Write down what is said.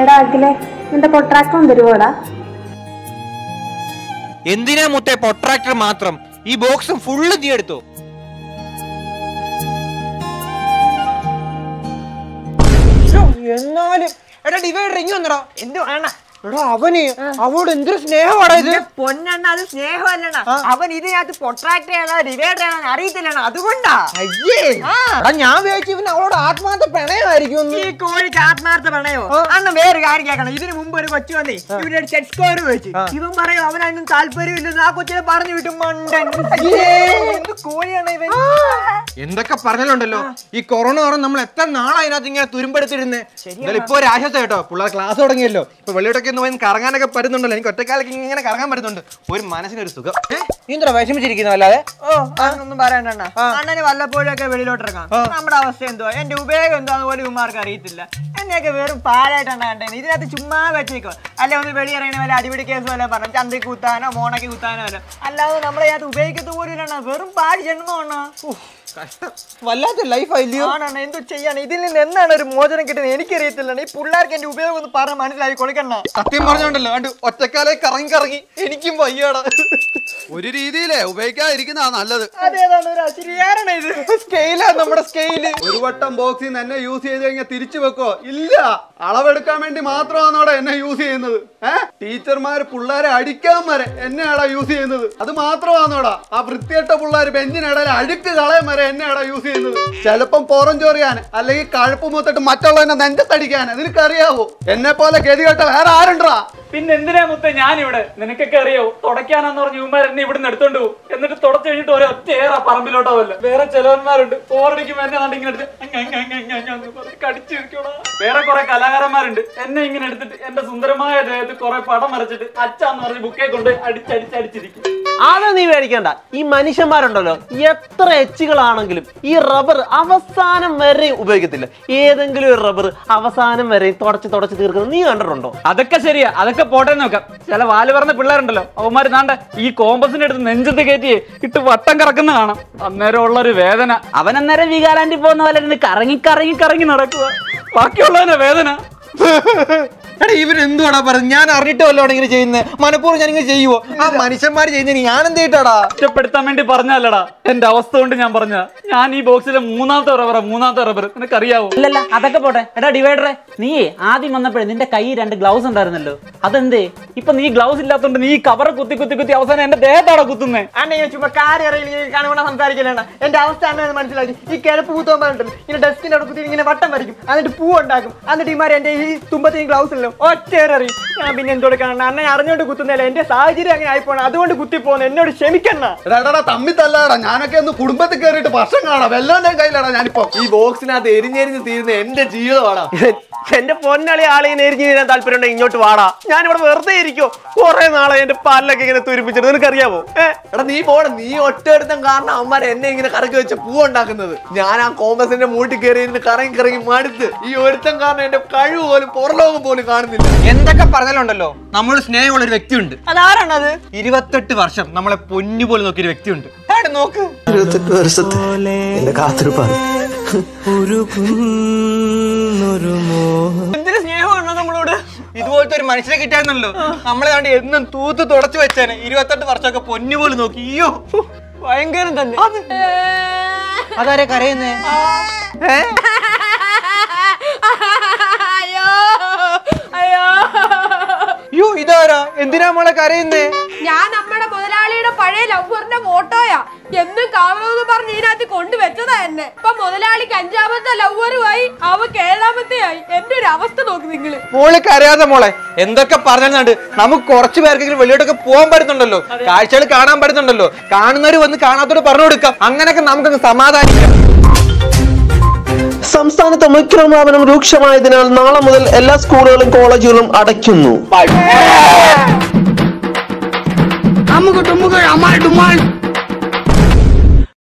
എടാ അഖിലെ നിന്റെ പൊട്രാക്ടറും തരുവോടാ എന്തിനാ മുത്തേ പൊട്രാക്ടർ മാത്രം ഈ ബോക്സും ഫുള്ള് നീ എടുത്തോ എന്നാലും എടാ ഡിവൈഡർ ഇങ്ങ് വന്നടാ എന്ത് വേണ എടാ അവന് അവളോട് എന്തൊരു സ്നേഹമാടാ ഇത് പൊന്നെണ്ണ അത് സ്നേഹമല്ലണ്ണ അവൻ ഇതിനകത്ത് പൊട്രാക്ട് ചെയ്യണ ഡിവൈഡ് ചെയ്യണ അറിയത്തില്ലണ്ണ അതുകൊണ്ടാ അയ്യേ ആ. എടാ ഞാൻ വിചാരിച്ചു ഇവൻ അവളോട് ആത്മാർത്ഥ പ്രണയമായിരിക്കും ഈ കോഴിക്ക് ആത്മാർത്ഥ പ്രണയോ അന്ന് വേറെ കാര്യം കേൾക്കണം ഇതിന് മുമ്പ് ഒരു കൊച്ചു വന്നേ ഇവരുടെ ഒരു ചെക്ക് സ്കോർ വെച്ച് ഇവൻ പറയും അവനൊന്നും താല്പര്യമില്ലെന്ന് ആ കൊച്ചിനെ പറഞ്ഞു വിട്ടു മണ്ടൻ അയ്യേ, എന്ത് കോഴിയാണ് ഇവൻ എന്തൊക്കെ പറഞ്ഞാലുണ്ടല്ലോ ഈ കൊറോണ കാരണം നമ്മൾ എത്ര നാളായി അതിനകത്ത് ഇങ്ങനെ തുരുമ്പെടുത്തിരുന്നേ എന്തായാലും ഇപ്പൊ ഒരു ആശ്വാസം കേട്ടോ പിള്ളേർ ക്ലാസ് തുടങ്ങിയല്ലോ ഇപ്പൊ വെള്ളിയോടൊക്കെ ഒന്ന് പോയി കറങ്ങാനൊക്കെ പറ്റുന്നുണ്ടല്ലോ എനിക്ക് ഒറ്റക്കാലൊക്കെ ഇങ്ങനെ കറങ്ങാൻ പറ്റുന്നുണ്ട് ഒരു മനസ്സിനൊരു സുഖം ഏ? നീ എന്താ വിഷമിച്ചിരിക്കുന്നു അല്ലാതെ ഓ അതൊന്നും പറയണ്ട അണ്ണന് വല്ലപ്പോഴും ഒക്കെ വെളിയിലോട്ട് ഇറങ്ങാം നമ്മുടെ അവസ്ഥ എന്തുവാ എന്റെ ഉപയോഗം എന്താന്ന് പോലും ഉമ്മാർക്ക് അറിയത്തില്ല എന്നെയൊക്കെ വെറും പാഴായിട്ടാണ് കണ്ടത് ഇതിനകത്ത് ചുമ്മാ വെച്ചേക്കോ അല്ലെ ഒന്ന് വെളിയിറങ്ങണ വല്ല അടിപിടി കേസ് വല്ല പറഞ്ഞു ചന്തി കുത്താനോ മോണയ്ക്ക് കുത്താനോ വല്ല അല്ലാതെ നമ്മളെ അതിനകത്ത് ഉപയോഗിക്കത്ത് പോലും ഇല്ലണ്ണ വെറും പാടി ചെണ്ണോണ്ണ വല്ലാത്ത ലൈഫായില്ലയോ ആണണ്ണ എന്തോ ചെയ്യാണ് ഇതിൽ നിന്ന് എന്നാണ് ഒരു മോചനം കിട്ടുന്നത് എനിക്കറിയത്തില്ല ഈ പിള്ളേർക്ക് എന്റെ ഉപയോഗം ഒന്ന് പറഞ്ഞ് മനസ്സിലാക്കി കൊടുക്കണ്ണ സത്യം പറഞ്ഞോണ്ടല്ലോ കണ്ടു ഒറ്റക്കാലെ കറങ്ങി കറങ്ങി എനിക്കും വയ്യാടാ ഒരു രീതിയിലേ ഉപയോഗിക്കാതിരിക്കുന്നതാ നല്ലത് അതേതാണ് ഒരു അശരിയാരണ ഇത് സ്കെയിലാ നമ്മുടെ സ്കെയില് ഒരു വട്ടം ബോക്സിൽ നിന്ന് എന്നെ യൂസ് ചെയ്ത് കഴിഞ്ഞാൽ തിരിച്ചു വെക്കോ ഇല്ല അളവെടുക്കാൻ വേണ്ടി മാത്രമാണോടെ എന്നെ യൂസ് ചെയ്യുന്നത് ഏഹ് ടീച്ചർമാര് പിള്ളേരെ അടിക്കാൻ വരെ എന്നെയാടാ യൂസ് ചെയ്യുന്നത് അത് മാത്രമാണോടാ ആ വൃത്തിയട്ട പിള്ളേർ ബെഞ്ചിനിടയിൽ അഴുക്ക് കളയാൻ വരെ എന്നെയാടാ യൂസ് ചെയ്യുന്നത് ചിലപ്പം പുറം ചൊറിയാൻ അല്ലെങ്കിൽ കഴുപ്പ് മൂത്തിട്ട് മറ്റുള്ളവനെ നെഞ്ചത്തടിക്കാൻ നിനക്കറിയാവോ എന്നെ പോലെ ഗതികെട്ട വേറെ ആരുണ്ടാ പിന്നെ എന്തിനാ മുത്ത ഞാനിവിടെ നിനക്കൊക്കെ അറിയോ തുടയ്ക്കാനെന്ന് പറഞ്ഞ ഇവന്മാർ എന്നെ ഇവിടുന്ന് എടുത്തോണ്ട് പോകും എന്നിട്ട് തുടച്ചു കഴിഞ്ഞിട്ട് ഓരോ ഒറ്റയേറാ പറമ്പിലോട്ടോ വല്ല വേറെ ചിലവന്മാരുണ്ട് ഫോറടിക്കുമ്പോ എന്നെ കണ്ട് ഇങ്ങനെ എടുത്ത് അങ്ങ് അങ്ങ് അങ്ങ് അങ്ങ് അങ്ങ് എന്ന് പറഞ്ഞ് കടിച്ചു ഇരിക്കണോ വേറെ കുറെ കലാകാരന്മാരുണ്ട് എന്നെ ഇങ്ങനെ എടുത്തിട്ട് എന്റെ സുന്ദരമായ ദേഹത്ത് കുറെ പടം വരച്ചിട്ട് അച്ഛാന്ന് പറഞ്ഞ് ബുക്കേ കൊണ്ട് അടിച്ചടിച്ചടിച്ചിരിക്കും അത് നീ മേടിക്കണ്ട ഈ മനുഷ്യന്മാരുണ്ടല്ലോ എത്ര എച്ചുകളാണെങ്കിലും ഈ റബ്ബർ അവസാനം വരെ ഉപയോഗിക്കത്തില്ല ഏതെങ്കിലും ഒരു റബ്ബർ അവസാനം വരെ തുടച്ച് തുടച്ച് തീർക്കുന്നത് നീ കണ്ടിട്ടുണ്ടോ അതൊക്കെ ശരിയാ അതൊക്കെ പോട്ടെ നോക്കാം ചില വാല് പറഞ്ഞ പിള്ളേരുണ്ടല്ലോ അവന്മാര് നാണ്ട ഈ കോമ്പസിന്റെ അടുത്ത് നെഞ്ചത്ത് കയറ്റി ഇട്ട് വട്ടം കറക്കുന്ന കാണാം അന്നേരം ഉള്ളൊരു വേദന അവൻ അന്നേരം വികാരാണ്ടി പോകുന്ന പോലെ ഇരുന്ന് കറങ്ങി കറങ്ങി കറങ്ങി നടക്കുക ബാക്കിയുള്ളവനെ വേദന എടാ ഇവൻ എന്തുവാടാ പറഞ്ഞത് ഞാൻ അറിഞ്ഞിട്ട് വല്ലോടെ ഇങ്ങനെ ചെയ്യുന്നത് മനഃപൂർവ്വം ഞാൻ ഇങ്ങനെ ചെയ്യുവോ ആ മനുഷ്യന്മാർ ചെയ്യുന്നതിന് ഞാൻ എന്ത് ചെയ്തിട്ടാടാ ഒറ്റപ്പെടുത്താൻ വേണ്ടി പറഞ്ഞല്ലടാ എന്റെ അവസ്ഥ കൊണ്ട് ഞാൻ പറഞ്ഞ ഞാൻ ഈ ബോക്സിലെ മൂന്നാമത്തെ റബ്ബറാ മൂന്നാമത്തെ റബ്ബർ നിനക്കറിയാവോ അല്ലല്ല അതൊക്കെ പോട്ടെ എടാ ഡിവൈഡറെ നീയേ ആദ്യം വന്നപ്പോഴേ നിന്റെ കൈ രണ്ട് ഗ്ലൗസ് ഉണ്ടായിരുന്നല്ലോ അതെന്തേ ഇപ്പൊ നീ ഗ്ലൗസ് ഇല്ലാത്തോണ്ട് നീ കവർ കുത്തി കുത്തി കുത്തി അവസാനം എന്റെ ദേഹത്താടാ കുത്തുന്നേ അണ്ണ ഞാൻ ചുമ്മാ കാര്യം അറിയില്ല കാണുമ്പോൾ സംസാരിക്കലാണ് എന്റെ അവസ്ഥ അണ്ണ മനസ്സിലാക്കി ഈ കിഴപ്പ് പൂത്തോമാരുണ്ടല്ലോ ഇങ്ങനെ ഡസ്റ്റിന്റെ അവിടെ കുത്തി ഇങ്ങനെ വട്ടം വരയ്ക്കും എന്നിട്ട് പൂ ഉണ്ടാക്കും എന്നിട്ട് ഇമാർ എന്റെ ഈ തുമ്പത്തിന് ഗ്ലൗസ് ഉള്ളൂ ഒറ്റേറി ഞാൻ പിന്നെ എന്തോട് കാണണം അണ്ണ അറിഞ്ഞോണ്ട് കുത്തുന്നില്ല എന്റെ സാഹചര്യം അങ്ങനെ ആയിപ്പോണം അതുകൊണ്ട് കുത്തിപ്പോന്ന് എന്നോട് ക്ഷമിക്കണ്ണ എടാ എടാ, എടാ തമ്മി തല്ലാടാ ഞാനൊക്കെ ഒന്ന് കുടുംബത്തിൽ കയറിയിട്ട് വർഷം കാണാം വെല്ലോന്റെ കയ്യിലാടാ ഞാനിപ്പോ ഈ ബോക്സിനകത്ത് എരിഞ്ഞെരിഞ്ഞ് തീരുന്ന എന്റെ ജീവിതമാടാ എന്റെ പൊന്നളി ആളെ ഇങ്ങനെ എരിഞ്ഞു തീരാൻ താല്പര്യം ഉണ്ടെങ്കിൽ ഇങ്ങോട്ട് വാടാ ഞാൻ ഇവിടെ വെറുതെ ഇരിക്കോ കുറെ നാളെ എന്റെ പാലിലൊക്കെ ഇങ്ങനെ തുരിപ്പിച്ചിട്ട് നിനക്കറിയാവോ ഏ? എടാ നീ പോടാ നീ ഒറ്റ ഒരുത്തം കാരണം അവന്മാർ എന്നെ ഇങ്ങനെ കറക്കി വെച്ച് പൂ ഉണ്ടാക്കുന്നത് ഞാൻ ആ കോമ്പസിന്റെ മൂട്ടിൽ കയറി ഇരുന്ന് കറങ്ങി കറങ്ങി മടുത്ത് ഈ ഒരുത്തം കാരണം എന്റെ കഴിവ് പോലും പുറലോകം പോലും കാണുന്നില്ല എന്തൊക്കെ പറഞ്ഞാലുണ്ടല്ലോ നമ്മൾ സ്നേഹമുള്ള ഒരു വ്യക്തിയുണ്ട് അതാരാണത് ഇരുപത്തെട്ട് വർഷം നമ്മളെ പൊന്നു പോലെ നോക്കിയ ഒരു വ്യക്തിയുണ്ട് ആടെ നോക്ക് ഇരുപത്തെട്ട് വർഷത്തെ എന്റെ കാത്തിരിപ്പാണ് എന്തിനു സ്നേഹമാണോ നമ്മളോട് ഇതുപോലത്തെ ഒരു മനുഷ്യനെ കിട്ടായിരുന്നല്ലോ നമ്മളെ കണ്ട് എന്നും തൂത്ത് തുടച്ചു വെച്ചേനെ ഇരുപത്തെട്ട് വർഷമൊക്കെ പൊന്നു പോലെ നോക്കി അയ്യോ ഭയങ്കരം തന്നെ അതാരെ കരയുന്നേ അയ്യോ അയ്യോ അയ്യോ ഇതാരാ എന്തിനാ നമ്മളെ കരയുന്നേ ഞാൻ നമ്മുടെ മുതലാളിയുടെ പഴയ ലവറിന്റെ ഫോട്ടോയാ എന്നും കാണണമെന്ന് പറഞ്ഞ് ഇതിനകത്ത് കൊണ്ടുവച്ചതാ എന്നെ ഇപ്പൊ മുതലാളിക്ക് അഞ്ചാമത്തെ ലവറുമായി അവക്ക് ഏഴാമത്തെ ആയി എന്റെ ഒരു അവസ്ഥ നോക്ക് നിങ്ങള് മോള് കരയാതെ മോളെ എന്തൊക്കെ പറഞ്ഞുണ്ട് നമുക്ക് കുറച്ച് പേർക്കെങ്കിലും വെളിയോട്ടൊക്കെ പോകാൻ പറ്റുന്നുണ്ടല്ലോ കാഴ്ചകൾ കാണാൻ പറ്റുന്നുണ്ടല്ലോ കാണുന്നവര് വന്ന് കാണാത്തോട് പറഞ്ഞു കൊടുക്കാം അങ്ങനെയൊക്കെ നമുക്കങ്ങ് സമാധാനിക്കാം സംസ്ഥാനത്ത് ഒമിക്രോൺ വ്യാപനം രൂക്ഷമായതിനാൽ നാളെ മുതൽ എല്ലാ സ്കൂളുകളും കോളേജുകളും അടയ്ക്കുന്നു അമുക്ക് ടുമുക്ക് അമാൾ ഡുമാൾ